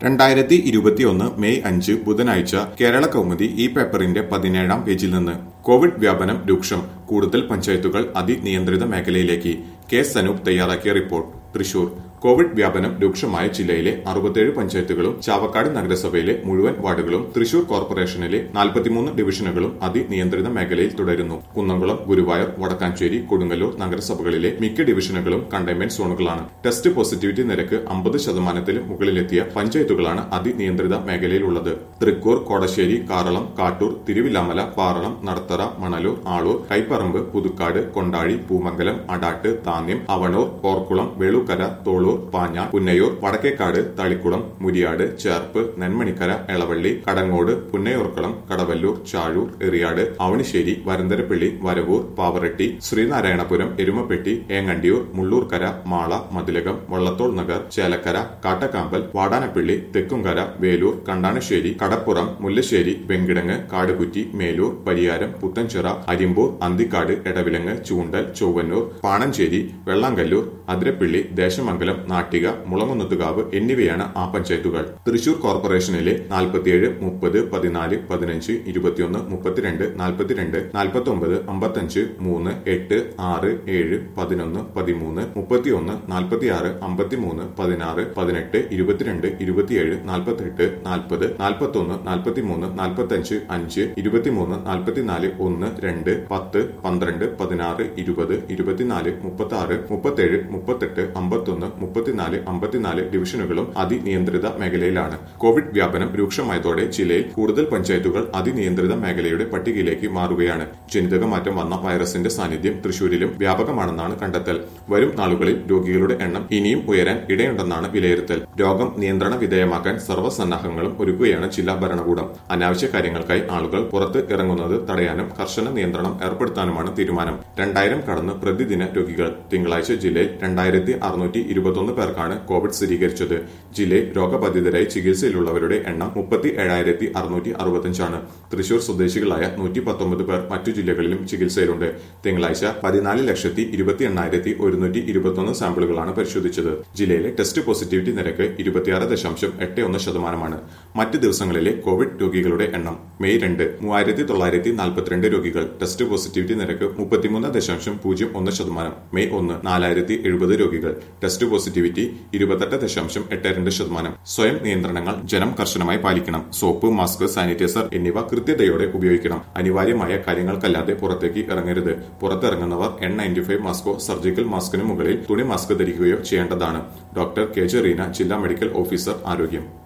രണ്ടായിരത്തി ഇരുപത്തിയൊന്ന് മെയ് അഞ്ച് ബുധനാഴ്ച കേരള കൗമുദി ഈ പേപ്പറിന്റെ പതിനേഴാം പേജിൽ നിന്ന് കോവിഡ് വ്യാപനം രൂക്ഷം കൂടുതൽ പഞ്ചായത്തുകൾ അതിനിയന്ത്രിത മേഖലയിലേക്ക് കെ സനൂപ് തയ്യാറാക്കിയ റിപ്പോർട്ട് തൃശൂർ കോവിഡ് വ്യാപനം രൂക്ഷമായ ജില്ലയിലെ അറുപത്തേഴ് പഞ്ചായത്തുകളും ചാവക്കാട് നഗരസഭയിലെ മുഴുവൻ വാർഡുകളും തൃശൂർ കോർപ്പറേഷനിലെ നാൽപ്പത്തിമൂന്ന് ഡിവിഷനുകളും അതിനിയന്ത്രിത മേഖലയിൽ തുടരുന്നു കുന്നംകുളം ഗുരുവായൂർ വടക്കാഞ്ചേരി കൊടുങ്ങല്ലൂർ നഗരസഭകളിലെ മിക്ക ഡിവിഷനുകളും കണ്ടെയ്ൻമെന്റ് സോണുകളാണ് ടെസ്റ്റ് പോസിറ്റിവിറ്റി നിരക്ക് അമ്പത് ശതമാനത്തിന് മുകളിലെത്തിയ പഞ്ചായത്തുകളാണ് അതിനിയന്ത്രിത മേഖലയിലുള്ളത് തൃക്കൂർ കോടശ്ശേരി കാറളം കാട്ടൂർ തിരുവില്ലാമല പാറളം നടത്തറ മണലൂർ ആളൂർ കൈപ്പറമ്പ് പുതുക്കാട് കൊണ്ടാഴി പൂമംഗലം അടാട്ട് താന്യം അവണൂർ പോർക്കുളം വേളൂക്കര തോളൂർ പാഞ്ഞാൾ പുന്നയൂർ വടക്കേക്കാട് തളിക്കുളം മുരിയാട് ചേർപ്പ് നെന്മണിക്കര എളവള്ളി കടങ്ങോട് പുന്നയൂർക്കുളം കടവല്ലൂർ ചാഴൂർ എറിയാട് അവണിശ്ശേരി വരന്തരപ്പള്ളി വരവൂർ പാവറട്ടി ശ്രീനാരായണപുരം എരുമപ്പെട്ടി ഏങ്ങണ്ടിയൂർ മുള്ളൂർക്കര മാള മതിലകം വള്ളത്തോൾ നഗർ ചേലക്കര കാട്ടക്കാമ്പൽ വാടാനപ്പള്ളി തെക്കുംകര വേലൂർ കണ്ടാണശ്ശേരി കടപ്പുറം മുല്ലശ്ശേരി വെങ്കിടങ്ങ് കാടുകുറ്റി മേലൂർ പരിയാരം പുത്തൻചിറ അരിമ്പൂർ അന്തിക്കാട് എടവിലങ്ങ് ചൂണ്ടൽ ചൊവ്വന്നൂർ പാണഞ്ചേരി വെള്ളാങ്കല്ലൂർ അതിരപ്പള്ളി ദേശമംഗലം നാട്ടിക മുളങ്ങുന്നത്തുകാവ് എന്നിവയാണ് ആ പഞ്ചായത്തുകൾ തൃശൂർ കോർപ്പറേഷനിലെ നാൽപ്പത്തിയേഴ് മുപ്പത് പതിനാല് പതിനഞ്ച് ഇരുപത്തിയൊന്ന് മുപ്പത്തിരണ്ട് നാൽപ്പത്തിരണ്ട് നാൽപ്പത്തൊമ്പത് അമ്പത്തഞ്ച് മൂന്ന് എട്ട് ആറ് ഏഴ് പതിനൊന്ന് പതിമൂന്ന് മുപ്പത്തിയൊന്ന് നാൽപ്പത്തിയാറ് അമ്പത്തിമൂന്ന് പതിനാറ് പതിനെട്ട് ഇരുപത്തിരണ്ട് ഇരുപത്തിയേഴ് നാൽപ്പത്തെട്ട് നാൽപ്പത് നാൽപ്പത്തൊന്ന് നാൽപ്പത്തിമൂന്ന് നാൽപ്പത്തഞ്ച് അഞ്ച് ഇരുപത്തിമൂന്ന് നാൽപ്പത്തിനാല് ഒന്ന് രണ്ട് പത്ത് പന്ത്രണ്ട് പതിനാറ് ഇരുപത് ഇരുപത്തിനാല് മുപ്പത്തി ആറ് മുപ്പത്തേഴ് മുപ്പത്തെട്ട് അമ്പത്തൊന്ന് മുപ്പത്തിനാല് അമ്പത്തിനാല് ഡിവിഷനുകളും അതിനിയന്ത്രിത മേഖലയിലാണ് കോവിഡ് വ്യാപനം രൂക്ഷമായതോടെ ജില്ലയിൽ കൂടുതൽ പഞ്ചായത്തുകൾ അതിനിയന്ത്രിത മേഖലയുടെ പട്ടികയിലേക്ക് മാറുകയാണ് ജനിതക മാറ്റം വന്ന വൈറസിന്റെ സാന്നിധ്യം തൃശൂരിലും വ്യാപകമാണെന്നാണ് കണ്ടെത്തൽ വരും നാളുകളിൽ രോഗികളുടെ എണ്ണം ഇനിയും ഉയരാൻ ഇടയുണ്ടെന്നാണ് വിലയിരുത്തൽ രോഗം നിയന്ത്രണ വിധേയമാക്കാൻ സർവ്വസന്നാഹങ്ങളും ഒരുക്കുകയാണ് ജില്ലാ ഭരണകൂടം അനാവശ്യ കാര്യങ്ങൾക്കായി ആളുകൾ പുറത്ത് ഇറങ്ങുന്നത് തടയാനും കർശന നിയന്ത്രണം ഏർപ്പെടുത്താനുമാണ് തീരുമാനം രണ്ടായിരം കടന്ന് പ്രതിദിന രോഗികൾ തിങ്കളാഴ്ച ജില്ലയിൽ രണ്ടായിരത്തി അറുന്നൂറ്റി ഇരുപത്തൊന്ന് പേർക്കാണ് കോവിഡ് സ്ഥിരീകരിച്ചത് ജില്ലയിൽ രോഗബാധിതരായി ചികിത്സയിലുള്ളവരുടെ എണ്ണം മുപ്പത്തി ഏഴായിരത്തി അറുന്നൂറ്റി അറുപത്തഞ്ചാണ് തൃശൂർ സ്വദേശികളായ നൂറ്റി പത്തൊമ്പത് പേർ മറ്റു ജില്ലകളിലും ചികിത്സയിലുണ്ട് തിങ്കളാഴ്ച പതിനാല് ലക്ഷത്തി ഇരുപത്തി എണ്ണായിരത്തി ഒരുന്നൂറ്റി ഇരുപത്തൊന്ന് സാമ്പിളുകളാണ് പരിശോധിച്ചത് ജില്ലയിലെ ടെസ്റ്റ് പോസിറ്റിവിറ്റി നിരക്ക് ഇരുപത്തിയാറ് ദശാംശം എട്ട് ഒന്ന് ശതമാനമാണ് മറ്റ് ദിവസങ്ങളിലെ കോവിഡ് രോഗികളുടെ എണ്ണം മെയ് രണ്ട് മൂവായിരത്തി തൊള്ളായിരത്തി നാൽപ്പത്തിരണ്ട് രോഗികൾ ടെസ്റ്റ് പോസിറ്റിവിറ്റി നിരക്ക് മുപ്പത്തിമൂന്ന് ദശാംശം പൂജ്യം ഒന്ന് ശതമാനം മെയ് ഒന്ന് നാലായിരത്തി എഴുപത് രോഗികൾ ടെസ്റ്റ് പോസിറ്റിവിറ്റി ഇരുപത്തെട്ട് ദശാംശം എട്ട് രണ്ട് ശതമാനം സ്വയം നിയന്ത്രണങ്ങൾ ജനം കർശനമായി പാലിക്കണം സോപ്പ് മാസ്ക് സാനിറ്റൈസർ എന്നിവ കൃത്യതയോടെ ഉപയോഗിക്കണം അനിവാര്യമായ കാര്യങ്ങൾക്കല്ലാതെ പുറത്തേക്ക് ഇറങ്ങരുത് പുറത്തിറങ്ങുന്നവർ എൻ നയൻറ്റി ഫൈവ് മാസ്കോ സർജിക്കൽ മാസ്കിന് മുകളിൽ തുണി മാസ്ക് ധരിക്കുകയോ ചെയ്യേണ്ടതാണ് ഡോക്ടർ കെ ജെ റീന ജില്ലാ മെഡിക്കൽ ഓഫീസർ ആരോഗ്യം